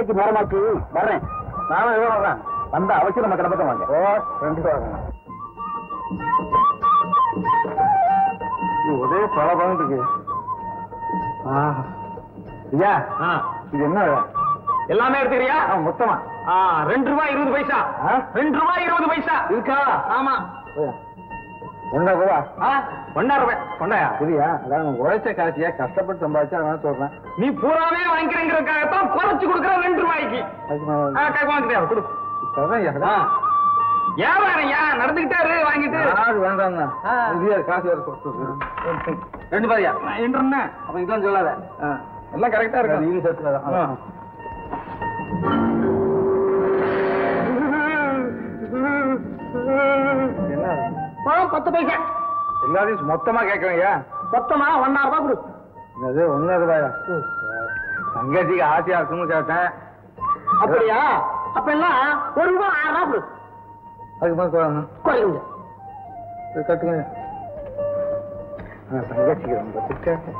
சந்தைக்கு நேரமாச்சு வர்றேன் நானும் எவ்வளோ வர்றேன் வந்த அவசியம் நம்ம கிடப்பட்ட வாங்க ஓ ரெண்டு வாங்க ஒரே பல பழம் இருக்கு ஐயா இது என்ன எல்லாமே எடுத்துக்கிறியா ஆ, மொத்தமா ஆ, ரெண்டு ரூபாய் இருபது பைசா ஆ? ரெண்டு ரூபாய் இருபது பைசா இருக்கா ஆமா ஒன்றா ரூபா ஆ, ஒண்ணா ரூபாய் கொண்டாயா புரியா அதான் உழைச்ச காசியா கஷ்டப்பட்டு சம்பாதிச்சா அதான் சொல்றேன் நீ பூராவே வாங்கிக்கிறங்கிறதுக்காகத்தான் குறைச்சு கொடுக்குற ரெண்டு ரூபாய்க்கு அதுக்கு நான் ஆ, கை வாங்கிட்டியா கொடு இப்பதான் ஐயா, ஏன் ஐயா நடந்துகிட்டே இரு, வாங்கிட்டு யாரு வேண்டாம்ண்ணா இது காசு வேற கொடுத்து ரெண்டு பாரியா என்ன அப்ப இதெல்லாம் சொல்லாத எல்லாம் கரெக்டா அது இருக்கு இது சேர்த்துக்காதான் என்ன பழம் பத்து பைசா எல்லாரையும் மொத்தமா கேட்கறீங்க மொத்தமா ஒன்னா ரூபாய் கொடு என்னது ஒன்னு ரூபாயா தங்கச்சிக்கு ஆசையா இருக்குன்னு கேட்டேன் அப்படியா அப்ப எல்லாம் ஒரு ரூபாய் ஆறு ரூபாய் கொடு அதுக்கு மேலே சொல்லணும் குறையுங்க இது கட்டுங்க ஆ, தங்கச்சிக்கு ரொம்ப திட்டு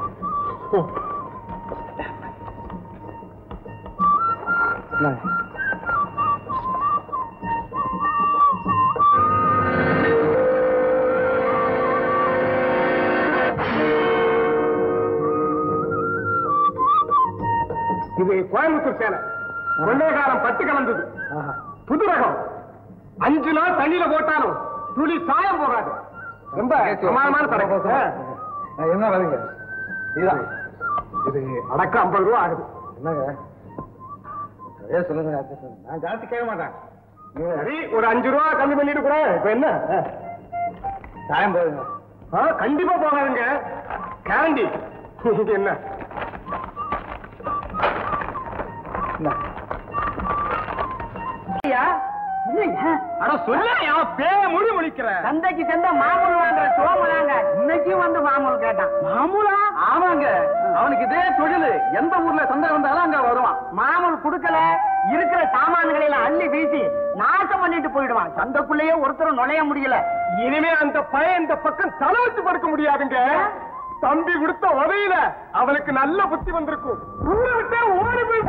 என்ன? இது கோயம்புத்தூர் சேலை கொண்டைகாரம் பட்டு கலந்தது ஆஹா. புது ரகம் அஞ்சு நாள் தண்ணியில போட்டாலும் துளி சாயம் போகாது ரொம்ப பிரமாதமான படகு ஆ, என்ன வரீங்க இதுதான் இது அடக்கம் ஐம்பது ரூபா ஆகுது என்னங்க சரியா சொல்லுங்க adjust பண்ணுங்க. நான் ஜாஸ்தி கேட்க மாட்டேன் நீங்க சரி ஒரு அஞ்சு ரூபா கம்மி பண்ணிட்டு கூட இப்ப என்ன சாயம் போதுங்க ஆ, கண்டிப்பா போகாதுங்க கேரண்டி இது என்ன அட சொல்லையா பேய முடி முடிக்கிற சந்தைக்கு சென்ற மாமூல் வாங்குற சோமுலாங்க இன்னைக்கும் வந்து மாமூல் கேட்டான் மாமூலா ஆமாங்க அவனுக்கு இதே தொழில் எந்த ஊர்ல சந்தை வந்தாலும் அங்க வருவான் மாமூல் குடுக்கல இருக்கிற சாமான்களை எல்லாம் அள்ளி வீசி நாசம் பண்ணிட்டு போயிடுவான் சந்தைக்குள்ளேயே ஒருத்தரும் நுழைய முடியல இனிமே அந்த பையன் இந்த பக்கம் தலை வச்சு படுக்க முடியாதுங்க தம்பி கொடுத்த உதவியில அவனுக்கு நல்ல புத்தி வந்திருக்கும் ஊரை விட்டே ஓடி போய்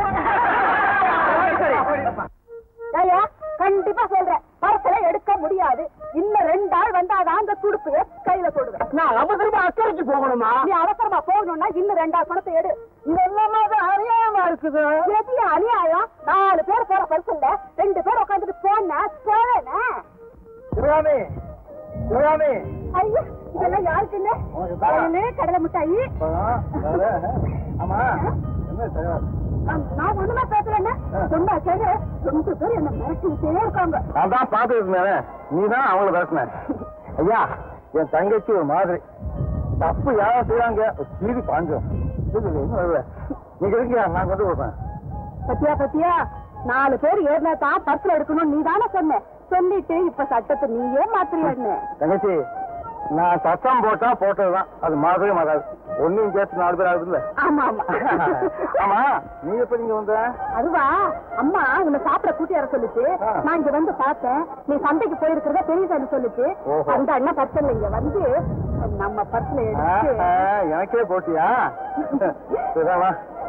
ஐயா கண்டிப்பா சொல்றேன் பர்சலை எடுக்க முடியாது இன்னும் ரெண்டு ஆள் வந்தாதான் அந்த துடுப்பு கையில போடுவேன் நான் அவசரமா அக்கறைக்கு போகணுமா நீ அவசரமா போகணும்னா இன்னும் ரெண்டாள் பணத்தை எடு இதெல்லாம் அநியாயமா இருக்குது எது அநியாயம் நாலு பேர் போற பரிசல்ல ரெண்டு பேர் உட்காந்துட்டு போன போவேனே சிவகாமி சிவகாமி ஐயோ இதெல்லாம் யாருக்குன்னு உனக்கு தான். அவனே கடலை மிட்டாயி ஆமா என்ன சரியா நான் ஒண்ணுமே பேசுறேன்னு சொன்னா கேடு ரெண்டு பேர் என்ன மிரட்டிக்கிட்டே இருக்காங்க நான் தான் பார்த்துட்டு இருந்தேன் நீ தான் அவங்கள பேசின ஐயா என் தங்கச்சி ஒரு மாதிரி தப்பு யாரும் செய்யறாங்க சீதி பாஞ்சோம் என்ன வருவ நீங்க இருக்கியா நான் கொண்டு கொடுப்பேன் பத்தியா பத்தியா நாலு பேர் ஏறினா தான் பர்சல் எடுக்கணும் நீ தானே சொன்ன சொல்லிட்டு இப்ப சட்டத்தை நீயே மாத்திரியான்னு தங்கச்சி நான் சத்தம் போட்டா போட்டதுதான் அது மாறவே மாறாது ஒன்னும் கேட்டு நாலு பேர் ஆகுதுல்ல ஆமா ஆமா ஆமா நீ எப்ப நீங்க வந்த அதுவா அம்மா உன்னை சாப்பிட கூட்டி வர சொல்லுச்சு ஆ. நான் இங்க வந்து பார்த்தேன் நீ சந்தைக்கு போயிருக்கிறத பெரியசாமி சொல்லுச்சு ஓஹோ. அந்த அண்ணா பர்சல் இங்க வந்து நம்ம பர்சல ஆஹா, எனக்கே போட்டியா சரிதாமா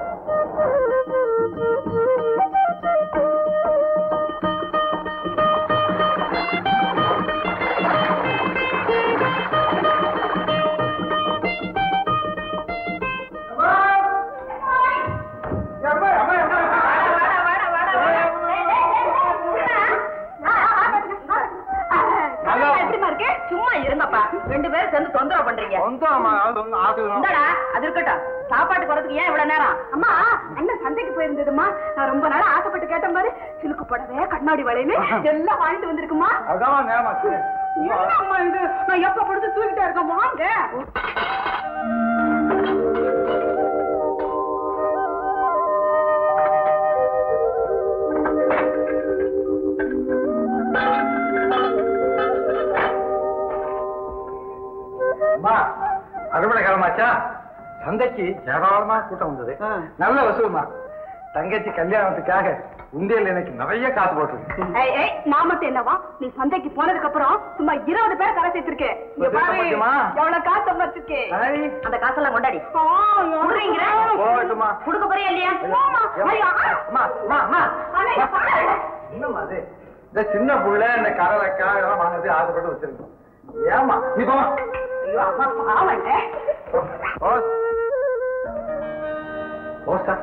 எப்படிமா இருக்கு சும்மா இருங்கப்பா ரெண்டு பேரும் சேர்ந்து தொந்தரவு பண்றீங்க இந்தாடா அது இருக்கட்டும் சாப்பாட்டுக்கு வரதுக்கு ஏன் இவ்வளவு நேரம் அம்மா அண்ணன் சந்தைக்கு போயிருந்ததுமா நான் ரொம்ப நாளா ஆசைப்பட்டு கேட்டேன் பாரு சிலுக்கு புடவை கண்ணாடி வளையல் எல்லாம் வாங்கிட்டு வந்திருக்குமா அதான் நேரமாச்சு என்னம்மா இது நான் எப்ப படுத்து தூக்கிட்டே இருக்கேன் வாங்க அம்மா அறுவடை காலமாச்சா சந்தைக்கு ஏராளமா கூட்டம் வந்தது நல்ல வசூல்மா தங்கச்சி கல்யாணத்துக்காக உண்டியல் எனக்கு நிறைய காசு போட்டுருக்கு ஏய், ஏய், நான் மட்டும் என்னவா நீ சந்தைக்கு போனதுக்கு அப்புறம் சும்மா இருபது பேர் கரை சேர்த்திருக்கேன் இங்க சேர்க்க பாரு, முடியுமா? எவ்வளவு காசு சம்பாதிச்சிருக்கேன் ஐ. அந்த காசெல்லாம் கொண்டாடி குடுறீங்களா? போகட்டுமா. குடுக்க போறியா இல்லையா போம்மா. ஐயோ, ஆ. அம்மா, அம்மா, அம்மா. அட, இங்க பாரு. என்னம்மா அது? இந்த சின்ன புள்ள இந்த கடலைக்காய் இதெல்லாம் வாங்குறது ஆசைப்பட்டு வச்சிருக்கோம் ஏமா நீ போமா ஐயோ, அம்மா பாவங்க. போஸ். போஸ்டா.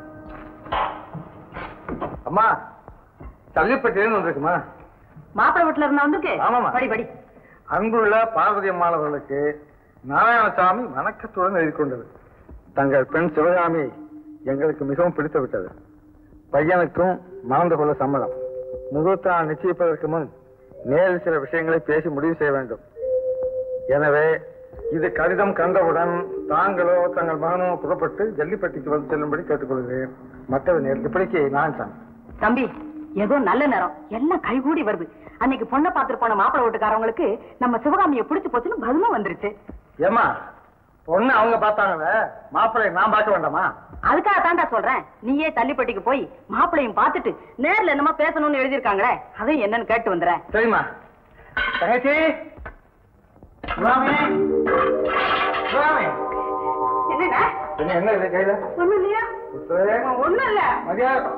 அம்மா தள்ளிப்பட்டியிலேருந்து வந்திருக்குமா மாப்பிள்ளை வீட்டுல இருந்தா வந்துருக்கு ஆமாம்மா. படி படி அன்புள்ள பார்வதி அம்மாளவர்களுக்கு நாராயணசாமி வணக்கத்துடன் எழுதி கொண்டது தங்கள் பெண் சிவகாமி எங்களுக்கு மிகவும் பிடித்து விட்டது பையனுக்கும் மணந்து கொள்ள சம்மதம் முகூர்த்த நாள் நிச்சயிப்பதற்கு முன் நேரில் சில விஷயங்களை பேசி முடிவு செய்ய வேண்டும் எனவே இது கடிதம் கண்டவுடன் தாங்களோ தங்கள் மகனோ புறப்பட்டு ஜல்லிப்பட்டிக்கு வந்து செல்லும்படி கேட்டுக்கொள்கிறேன் மற்றது நேரில் இப்படிக்கு நான் சாமி தம்பி ஏதோ நல்ல நேரம் எல்லாம் கைகூடி வருது அன்னைக்கு பொண்ணை பார்த்துட்டு போன மாப்பிள்ளை வீட்டுக்காரவங்களுக்கு நம்ம சிவகாமியை பிடிச்சு போச்சுன்னு பதிலும் வந்துருச்சு ஏமா பொண்ணு அவங்க பார்த்தாங்களே மாப்பிள்ளை நான் பார்க்க வேண்டாமா அதுக்காக தாண்டா சொல்றேன் நீயே தள்ளிப்பட்டிக்கு போய் மாப்பிள்ளையும் பார்த்துட்டு நேர்ல என்னமா பேசணும்னு எழுதியிருக்காங்களே அதையும் என்னன்னு கேட்டு வந்துடுறேன் சரிம்மா தங்கச்சி சிவாமி சிவாமி என்னடா என்ன என்ன இது கையில ஒண்ணும் இல்லையா புத்தகம். ஒண்ணும் இல்ல மரியாதை.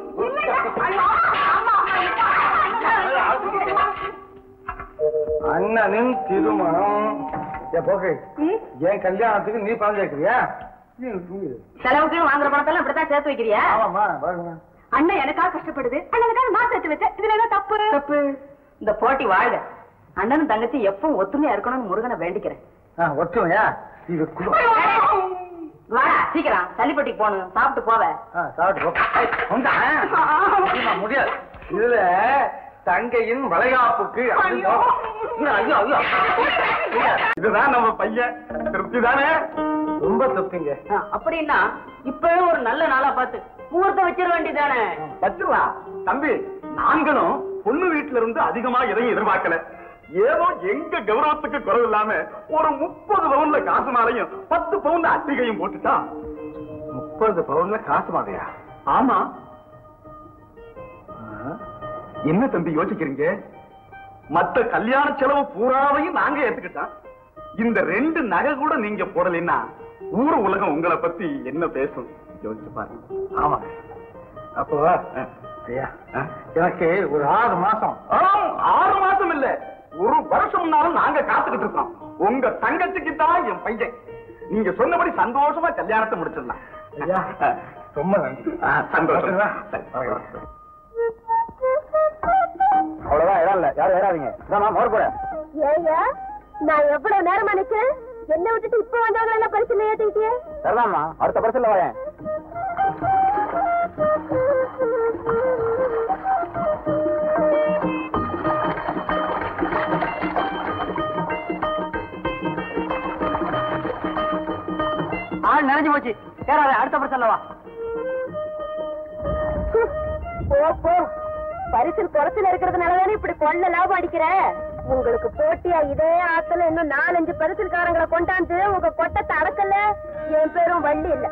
அண்ணனின் திருமணம் என் போக்கு என் கல்யாணத்துக்கு நீ பணம் சேர்க்கிறியா நீ தூங்கு. செலவுக்கு வாங்குற பணத்தெல்லாம் இப்படித்தான் சேர்த்து வைக்கிறியா ஆமாம்மா பாருங்க அண்ணன் எனக்காக கஷ்டப்படுது அண்ணனுக்காக நான் சேர்த்து வச்சேன் இதுல என்ன தப்பு தப்பு இந்த போட்டி வாழ்க அண்ணனும் தங்கச்சி எப்பவும் ஒத்துமையா இருக்கணும்னு முருகனை வேண்டிக்கிறேன் ஆ ஒற்றுமையா இது குடு வாடா சீக்கிரம் தள்ளிப்பட்டிக்கு போகணும் சாப்பிட்டு போவ ஆ, சாப்பிட்டு போ. ஏய், வந்தா? இல்லம்மா, முடியாது இதுல தங்கையின் வளைகாப்புக்கு ஐயோ. ஐயோ ஐயோ இதுதான் நம்ம பையன் திருப்தி தானே ரொம்ப தப்புங்க அப்படின்னா இப்பவே ஒரு நல்ல நாளா பார்த்து முகூர்த்தம் வச்சிட வேண்டியதானே வச்சிடலாம் தம்பி நாங்களும் பொண்ணு வீட்டுல இருந்து அதிகமா எதையும் எதிர்பார்க்கல ஏதோ எங்க கௌரவத்துக்கு குறைவு இல்லாம ஒரு முப்பது பவுன்ல காசு மாலையும் பத்து பவுன்ல அட்டிகையும் போட்டுட்டா முப்பது பவுன்ல காசு மாதிரியா ஆமா என்ன தம்பி யோசிக்கிறீங்க மத்த கல்யாண செலவு பூராவையும் நாங்க ஏத்துக்கிட்டோம் இந்த ரெண்டு நகை கூட நீங்க போடலைன்னா ஊர் உலகம் உங்களை பத்தி என்ன பேசும் யோசிச்சு பாருங்க ஆமா அப்போ ஐயா எனக்கு ஒரு ஆறு மாசம் ஆ, ஆறு மாசம் இல்ல ஒரு வருஷம்னாலும் நாங்க காத்துக்கிட்டு இருக்கோம் உங்க தங்கச்சிக்கு தான் என் பையன் நீங்க சொன்னபடி சந்தோஷமா கல்யாணத்தை முடிச்சிடலாம் ஐயா ரொம்ப நன்றி ஆ, சந்தோஷம் வரட்டுங்களா? சரி. வரேன். அவ்வளவுதான் இடம் இல்ல யாரும் ஏறாதீங்க இதான் மோர் போறேன் ஏய்யா நான் எவ்வளவு நேரமா நிக்கிறேன் என்ன விட்டுட்டு இப்ப வந்தவங்க எல்லாம் பரிசு ஏத்திக்கிட்டே சரிதாம்மா அடுத்த பரிசுல வரேன் ஆள் நிறைஞ்சு போச்சு ஏறாத அடுத்த பரிசல்ல வா போ போ பரிசில் குறைச்சல் இருக்கிறதுனாலதானே இப்படி கொள்ள லாபம் அடிக்கிற உங்களுக்கு போட்டியா இதே ஆத்துல இன்னும் நாலஞ்சு பரிசில்காரங்களை கொண்டாந்து உங்க கொட்டத்தை அடக்கல என் பேரும் வள்ளி இல்ல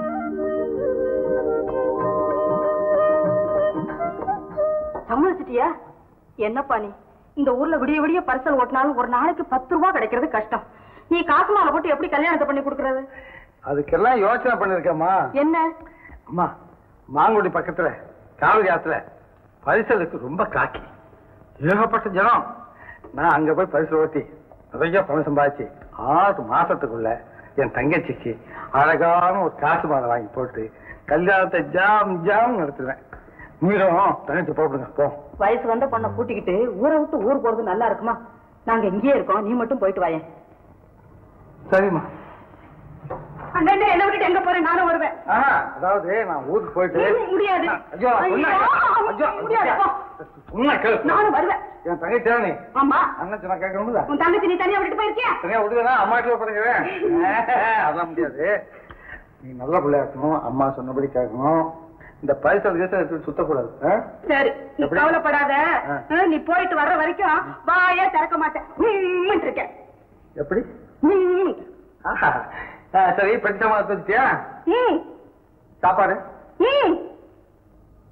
சம்மதிச்சிட்டியா என்னப்பா நீ இந்த ஊர்ல விடிய விடிய பரிசல் ஓட்டினாலும் ஒரு நாளைக்கு பத்து ரூபா கிடைக்கிறது கஷ்டம் நீ காசு மாலை போட்டு எப்படி கல்யாணத்தை பண்ணி கொடுக்கறது அதுக்கெல்லாம் யோசனை பண்ணிருக்கேம்மா என்ன அம்மா மாங்குடி பக்கத்துல காவிரி ஆத்துல பரிசலுக்கு ரொம்ப காக்கி ஏகப்பட்ட ஜனம் நான் அங்க போய் பரிசல் ஓட்டி நிறைய பணம் சம்பாதிச்சு ஆறு மாசத்துக்குள்ள என் தங்கச்சிக்கு அழகான ஒரு காசு மாலை வாங்கி போட்டு கல்யாணத்தை ஜாம் ஜாம் நடத்துவேன் நீரும் தங்கச்சி போடுங்க போ வயசு வந்த பொண்ணை கூட்டிக்கிட்டு ஊரை விட்டு ஊர் போறது நல்லா இருக்குமா நாங்க இங்கேயே இருக்கோம் நீ மட்டும் போயிட்டு வாயேன் சரிம்மா அண்ணே என்ன விட்டுட்டு எங்க போறேன் நானும் வருவேன் ஆஹா, அதாவது நான் ஊருக்கு போயிட்டு ம், முடியாது. ஐயோ சொன்னா ஐயோ, கேளு. ஐயோ, முடியாது, போ. சொன்னா கேளு. நானும் வருவேன் என் தங்கச்சி தானே ஆமா அண்ணன் சொன்னா கேட்கணும்ல உன் தங்கச்சி நீ தனியா விட்டுட்டு போயிருக்கியா தனியா விடுவேனா அம்மா கிட்ட படுக்கிறேன் அதெல்லாம் முடியாது நீ நல்ல பிள்ளையா இருக்கணும் அம்மா சொன்னபடி கேட்கணும் இந்த பரிசல் கீசல் எடுத்து சுத்தக்கூடாது ஆ? சரி நீ எப்படி? கவலைப்படாத ஆ. ஆ, நீ போயிட்டு வர்ற வரைக்கும் வாயே திறக்க மாட்டேன் உம்முன்னு இருக்கேன் எப்படி உம். ஆஹா. ஆ, சரி பெட்சமா வச்சுட்டியா உம். சாப்பாடு உம்.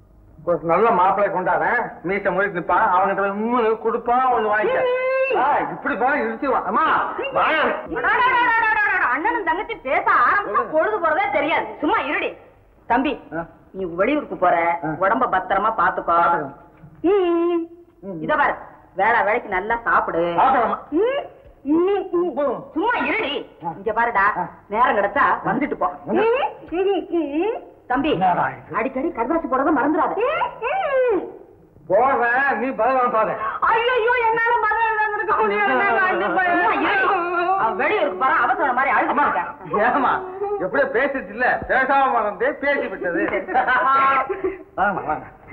ஒரு நல்ல மாப்பிள்ளை கொண்டாடுறேன் மீச முழித்து நிப்பான் அவன்கிட்ட போய் உம்முன்னு கொடுப்பான் ஒண்ணு வாங்கிக்க ஆ, இப்படி போய் இடிச்சுவான் அம்மா வாயா. அடாடாடாடாடாடா, அண்ணனும் தங்கச்சி பேச ஆரம்பிச்சா பொழுது போறதே தெரியாது சும்மா இருடி தம்பி ஆ. நீ வெளியூருக்கு போற ஆ. உடம்ப பத்திரமா பாத்துக்கோ பாத்துக்கிறேன். ம். ம். இத பாரு வேலை வேலைக்கு நல்லா சாப்பிடு சாப்பிடுறேம்மா. ம். ம், ம். ம். சும்மா இருடி ஆ. இங்க பாருடா ஆ. நேரம் கிடைச்சா வந்துட்டு போ வந்து. ம், ம், ம். தம்பி என்னடா இது? அடிக்கடி கடதாசி போடுறத மறந்துடாத போடுறேன் நீ பதில் வாங்காத ஐயோ என்னால பதில் எழுதாம சும்மா அவன் வெளியூருக்கு போறான் அவசரம் மாதிரி அழுது அம்மா இருக்கேன் ஏமா எப்படியோ பேசிட்டு இல்ல பேசாம மறந்தே பேசி விட்டது வாங்க வாங்க